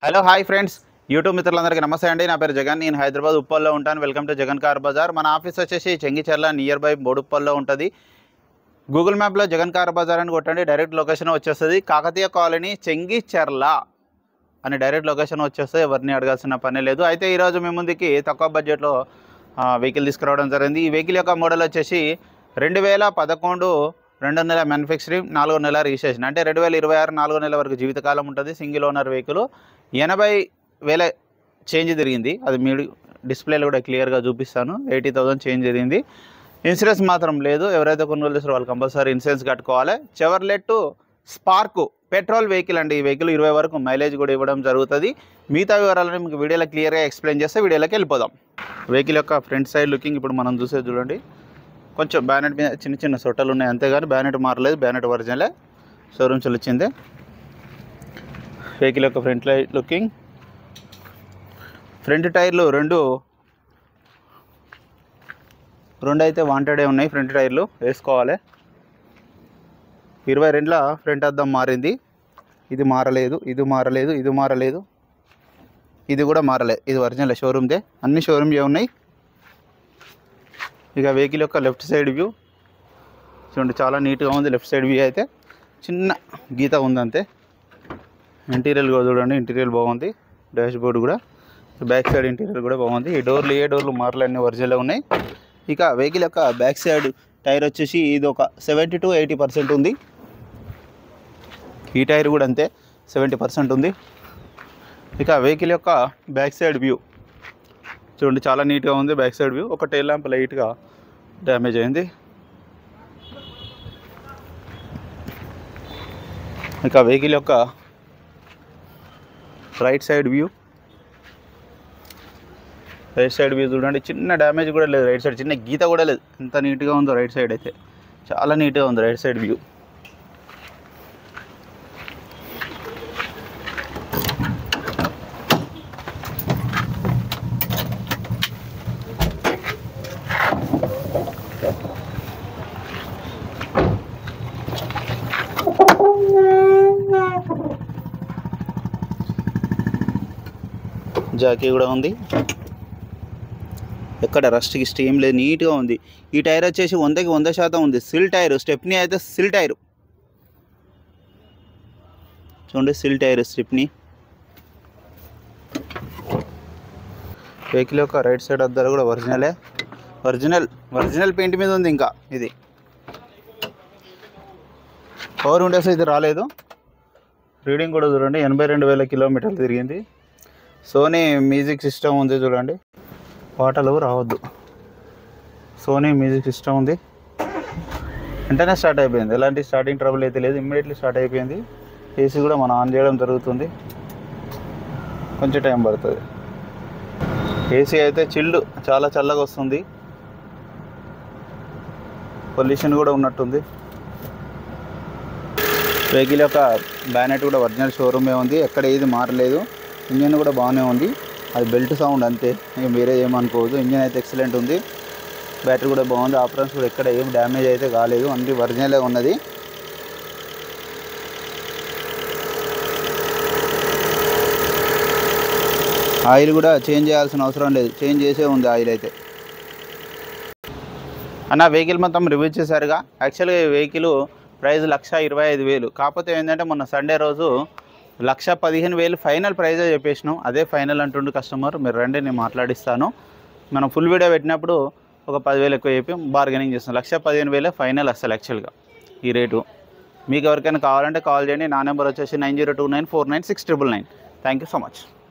hello hi friends YouTube మిత్రులందరికీ నమస్తే అండి నా పేరు జగన్ నేను హైదరాబాద్ ఉప్పల్లో ఉంటాను welcome to Jagan car bazaar మన ఆఫీస్ వచ్చేసి చెంగిచెర్ల నియర్ బై బోడుప్పల్లో ఉంటుంది గూగుల్ మ్యాప్లో జగన్ కార్ బజార్ అని కొట్టండి డైరెక్ట్ లొకేషన్ వచ్చేస్తుంది కాకతీయ కాలనీ చెంగిచెర్ల అని డైరెక్ట్ లొకేషన్ వచ్చేస్తే ఎవరిని అడగాల్సిన పని లేదు అయితే ఈరోజు మీ ముందుకి తక్కువ బడ్జెట్లో వెహికల్ తీసుకురావడం జరిగింది ఈ వెహికల్ యొక్క మోడల్ వచ్చేసి రెండు వేల పదకొండు రెండు నెల మ్యానుఫ్యాక్చరింగ్ నాలుగో నెల రిజిస్ట్రేషన్ అంటే రెండు వేల ఇరవై ఆరు నాలుగో నెల వరకు జీవితకాలం ఉంటుంది సింగిల్ ఓనర్ వెహికల్ ఎనభై వేల చేంజ్ తిరిగింది అది మీరు డిస్ప్లేలో కూడా క్లియర్గా చూపిస్తాను ఎయిటీ థౌసండ్ చేంజ్ జరిగింది ఇన్సూరెన్స్ మాత్రం లేదు ఎవరైతే కొనుగోలు చేస్తారో వాళ్ళు కంపల్సరీ ఇన్సూరెన్స్ కట్టుకోవాలి చెవర్లెట్ స్పార్క్ పెట్రోల్ వెహికల్ అండి ఈ వెహికల్ ఇరవై వరకు మైలేజ్ కూడా ఇవ్వడం జరుగుతుంది మిగతా వివరాలను మీకు వీడియోలో క్లియర్గా ఎక్స్ప్లెయిన్ చేస్తే వీడియోలోకి వెళ్ళిపోదాం వెహికల్ యొక్క ఫ్రంట్ సైడ్ లుకింగ్ ఇప్పుడు మనం చూసేది చూడండి కొంచెం బ్యానెట్ మీద చిన్న చిన్న సొట్టలు ఉన్నాయి అంతేగాని బ్యానెట్ మారలేదు బ్యానెట్ ఒరిజినలే షోరూమ్స్ వచ్చింది వెహికల్ యొక్క ఫ్రంట్ లైట్ లుకింగ్ ఫ్రంట్ టైర్లు రెండు రెండు అయితే వాంటెడే ఉన్నాయి ఫ్రంట్ టైర్లు వేసుకోవాలి ఇరవై రెండుల ఫ్రంట్ అద్దం మారింది ఇది మారలేదు ఇది మారలేదు ఇది మారలేదు ఇది కూడా మారలేదు ఇది ఒరిజినల్ షోరూమ్దే అన్ని షోరూమ్ ఉన్నాయి ఇక వెహికల్ యొక్క లెఫ్ట్ సైడ్ వ్యూ చూడండి చాలా నీట్గా ఉంది లెఫ్ట్ సైడ్ వ్యూ అయితే చిన్న గీత ఉంది అంతే ఇంటీరియర్ కూడా చూడండి ఇంటీరియర్ బాగుంది డాష్ బోర్డ్ కూడా బ్యాక్ సైడ్ ఇంటీరియర్ కూడా బాగుంది ఈ డోర్లు ఏ డోర్లు మార్లు అన్ని ఒరిజినల్ ఉన్నాయి ఇక వెహికల్ యొక్క బ్యాక్ సైడ్ టైర్ వచ్చేసి ఇది ఒక సెవెంటీ టు ఎయిటీ పర్సెంట్ ఉంది ఈ టైర్ కూడా అంతే సెవెంటీ పర్సెంట్ ఉంది ఇక వెహికల్ యొక్క బ్యాక్ సైడ్ వ్యూ చూడండి చాలా నీట్గా ఉంది బ్యాక్ సైడ్ వ్యూ ఒక టైల్ ల్యాంప్ లైట్గా డ్యామేజ్ అయింది ఇక వెహికల్ యొక్క right side view right side view చూడండి చిన్న డ్యామేజ్ కూడా లేదు రైట్ సైడ్ చిన్న గీత కూడా లేదు ఎంత నీట్గా ఉందో రైట్ సైడ్ అయితే చాలా నీట్గా ఉంది రైట్ సైడ్ వ్యూ జాకీ కూడా ఉంది ఎక్కడ రస్ట్ గిస్ట్ ఏం లేదు నీట్గా ఉంది ఈ టైర్ వచ్చేసి వందకి వంద శాతం ఉంది సిల్ టైర్ స్టెప్నీ అయితే సిల్ టైర్ చూడండి సిల్ టైర్ స్టెప్నీ వెహికల్ యొక్క రైట్ సైడ్ అద్దాలు కూడా ఒరిజినలే ఒరిజినల్ ఒరిజినల్ పెయింట్ మీద ఉంది ఇంకా ఇది పవర్ విండోస్ అయితే రాలేదు రీడింగ్ కూడా చూడండి ఎనభై రెండు వేల కిలోమీటర్లు తిరిగింది సోనీ మ్యూజిక్ సిస్టమ్ ఉంది చూడండి పాటలు రావద్దు సోనీ మ్యూజిక్ సిస్టమ్ ఉంది వెంటనే స్టార్ట్ అయిపోయింది ఎలాంటి స్టార్టింగ్ ట్రబుల్ అయితే లేదు ఇమ్మీడియట్లీ స్టార్ట్ అయిపోయింది ఏసీ కూడా మనం ఆన్ చేయడం జరుగుతుంది కొంచెం టైం పడుతుంది ఏసీ అయితే చిల్డ్ చాలా చల్లగా వస్తుంది పొల్యూషన్ కూడా ఉన్నట్టుంది వెహికల్ యొక్క బ్యానెట్ కూడా ఒరిజినల్ షోరూమే ఉంది ఎక్కడ ఏది మారలేదు ఇంజన్ కూడా బాగానే ఉంది అది బెల్ట్ సౌండ్ అంతే ఏం వేరే ఏమనుకోవద్దు ఇంజన్ అయితే ఎక్సలెంట్ ఉంది బ్యాటరీ కూడా బాగుంది ఆపరెన్స్ కూడా ఎక్కడ ఏం డ్యామేజ్ అయితే కాలేదు అన్ని ఒరిజినలే ఉన్నది ఆయిల్ కూడా చేంజ్ చేయాల్సిన అవసరం లేదు చేంజ్ చేసే ఉంది ఆయిల్ అయితే అన్న వెహికల్ మొత్తం రివ్యూ చేశారుగా యాక్చువల్గా ఈ వెహికల్ ప్రైస్ లక్ష ఇరవై ఐదు వేలు కాకపోతే ఏంటంటే మొన్న సండే రోజు లక్ష పదిహేను వేలు ఫైనల్ ప్రైజే చెప్పేసినాం అదే ఫైనల్ అంటుండు కస్టమర్ మీరు రండి నేను మాట్లాడిస్తాను మనం ఫుల్ వీడియో పెట్టినప్పుడు ఒక పదివేలు ఎక్కువ చెప్పి బార్గెనింగ్ చేస్తాం లక్ష పదిహేను వేలే ఫైనల్ అసలు యాక్చువల్గా ఈ రేటు మీకు ఎవరికైనా కావాలంటే కాల్ చేయండి నా నెంబర్ వచ్చేసి nine zero two nine four nine six triple nine thank you so much